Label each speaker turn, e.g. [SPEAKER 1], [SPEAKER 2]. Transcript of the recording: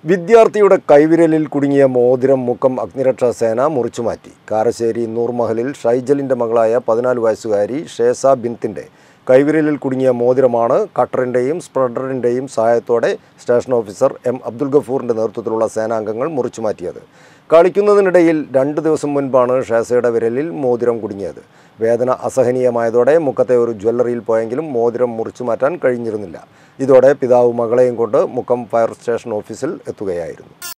[SPEAKER 1] വിദ്യാർത്ഥിയുടെ കൈവിരലിൽ കുടുങ്ങിയ മോതിരം മുക്കം അഗ്നിരക്ഷാ സേന മുറിച്ചുമാറ്റി കാരശ്ശേരി നൂർമഹലിൽ ഷൈജലിൻ്റെ മകളായ പതിനാല് വയസ്സുകാരി ഷേസ ബിൻത്തിൻ്റെ കൈവിരലിൽ കുടുങ്ങിയ മോതിരമാണ് കട്ടറിൻ്റെയും സ്പ്രെഡറിൻ്റെയും സഹായത്തോടെ സ്റ്റേഷൻ ഓഫീസർ എം അബ്ദുൽ ഗഫൂറിൻ്റെ നേതൃത്വത്തിലുള്ള സേനാംഗങ്ങൾ മുറിച്ചുമാറ്റിയത് കളിക്കുന്നതിനിടയിൽ രണ്ട് ദിവസം മുൻപാണ് ഷേസയുടെ വിരലിൽ മോതിരം കുടുങ്ങിയത് വേദന അസഹനീയമായതോടെ മുക്കത്തെ ഒരു ജ്വല്ലറിയിൽ പോയെങ്കിലും മോതിരം മുറിച്ചു മാറ്റാൻ കഴിഞ്ഞിരുന്നില്ല ഇതോടെ പിതാവ് മകളെയും കൊണ്ട് മുക്കം ഫയർ സ്റ്റേഷൻ ഓഫീസിൽ എത്തുകയായിരുന്നു